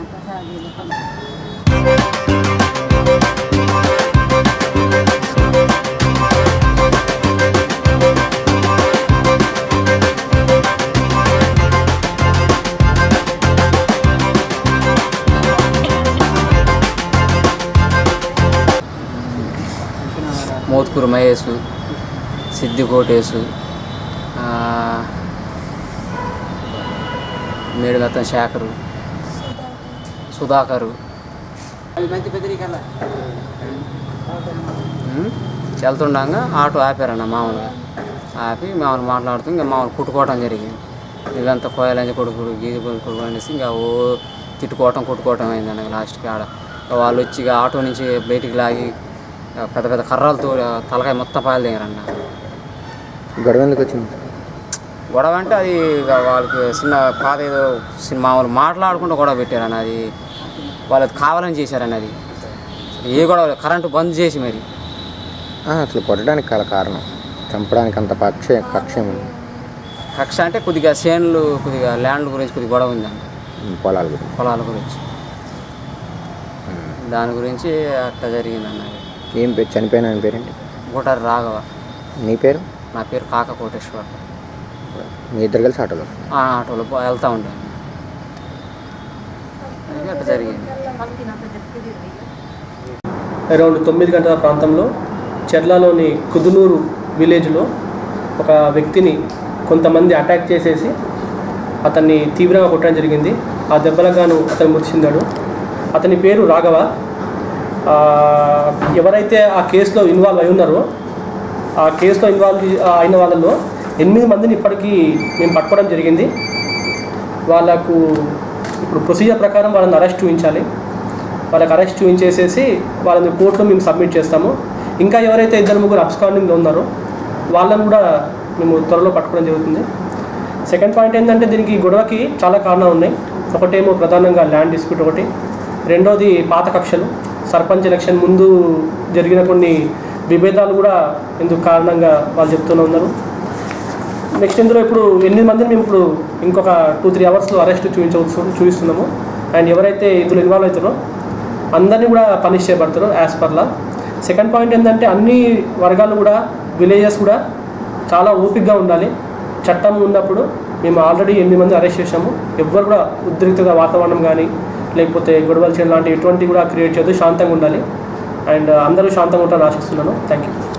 మోత్కూరు మహేషు సిద్ధి కోటేశు ఆ, మేడుగత్తం శేఖరు సుధాకరు ఉమ్, వెళ్తుండగా ఆటో ఆపారన్న మామూలుగా ఆపి మామూలు మాట్లాడుతూ ఇంకా మామూలు కుట్టుకోవటం జరిగింది ఇదంతా కోయలంజ కొడుకుడు గీది కొడుకుడు అనేసి ఇంకా ఓ తిట్టుకోవటం కొట్టుకోవటం అయింది అన్న లాస్ట్కి ఆడ వాళ్ళు వచ్చి ఇక ఆటో నుంచి బయటికి లాగి ఆ, పెద్ద పెద్ద కర్రలతో ఆ, తలకాయ మొత్తం పాయలు దిగారన్న గొడవ ఎందుకు వచ్చింది గొడవ అంటే అది ఇక వాళ్ళకి చిన్న పాత ఏదో చిన్న మామూలు మాట్లాడుకుంటూ గొడవ పెట్టారన్న అది వాళ్ళది కావాలని చేశారన్న అది ఏ గొడవ లేదు. కరెంటు బంద్ చేసి మరి ఆ, అసలు కొట్టడానికి గల కారణం చంపడానికి అంత పక్ష పక్షం ఉంది కక్ష అంటే కొద్దిగా చేనులు కొద్దిగా ల్యాండ్ల గురించి కొద్దిగా గొడవ ఉందండి ఉమ్, పొలాల గురించి పొలాల గురించి దాని గురించి అట్లా జరిగిందన్న ఏం పేరు చనిపోయిన ఆయన పేరేంటి గుటారి రాఘవ నీ పేరు నా పేరు కాక కోటేశ్వర్ మీ ఇద్దరు కలిసి ఆటోలో వస్తున్నారు. ఆ ఆటోలో పో- వెళ్తూ ఉండే అది అట్లా జరిగింది అరౌండ్ తొమ్మిది గంటల ప్రాంతంలో చెర్లలోని కుదునూరు విలేజ్లో ఒక వ్యక్తిని కొంతమంది అటాక్ చేసేసి అతన్ని తీవ్రంగా కొట్టడం జరిగింది ఆ దెబ్బలకు గాను అతను మృతి చెందాడు అతని పేరు రాఘవ ఆ, ఎవరైతే ఆ కేసులో ఇన్వాల్వ్ అయి ఉన్నారో ఆ కేసులో ఇన్వాల్వ్ అయిన వాళ్ళలో ఎనిమిది మందిని ఇప్పటికీ మేము పట్టుకోవడం జరిగింది వాళ్ళకు ఇప్పుడు ప్రొసీజర్ ప్రకారం వాళ్ళని అరెస్ట్ చూపించాలి వాళ్ళకి అరెస్ట్ చూపించేసేసి వాళ్ళని కోర్టులో మేము సబ్మిట్ చేస్తాము ఇంకా ఎవరైతే ఇద్దరు ముగ్గురు అబ్స్కాండింగ్లో ఉన్నారో వాళ్ళని కూడా మేము త్వరలో పట్టుకోవడం జరుగుతుంది సెకండ్ పాయింట్ ఏంటంటే దీనికి ఈ గొడవకి చాలా కారణాలు ఉన్నాయి ఒకటేమో ప్రధానంగా ల్యాండ్ డిస్ప్యూట్ ఒకటి రెండోది పాత కక్షలు సర్పంచ్ ఎలక్షన్ ముందు జరిగిన కొన్ని విభేదాలు కూడా ఇందుకు కారణంగా వాళ్ళు చెప్తూనే ఉన్నారు నెక్స్ట్ ఇందులో ఇప్పుడు ఎనిమిది మందిని మేము ఇప్పుడు ఇంకొక టూ త్రీ అవర్స్లో అరెస్ట్ చూపించవచ్చు చూపిస్తున్నాము అండ్ ఎవరైతే ఇందులో ఇన్వాల్వ్ అవుతారో అందరినీ కూడా పనిష్ చేయబడతారు యాజ్ పర్లా సెకండ్ పాయింట్ ఏంటంటే అన్ని వర్గాలు కూడా విలేజెస్ కూడా చాలా ఓపిక్గా ఉండాలి చట్టం ఉన్నప్పుడు మేము ఆల్రెడీ ఎనిమిది మంది అరెస్ట్ చేసాము ఎవ్వరు కూడా ఉద్రిక్తత వాతావరణం కానీ లేకపోతే గొడవలు చేయడం లాంటి ఎటువంటి కూడా క్రియేట్ చేయొద్దు శాంతంగా ఉండాలి అండ్ అందరూ శాంతంగా ఉంటారని ఆశిస్తున్నాను థ్యాంక్ యూ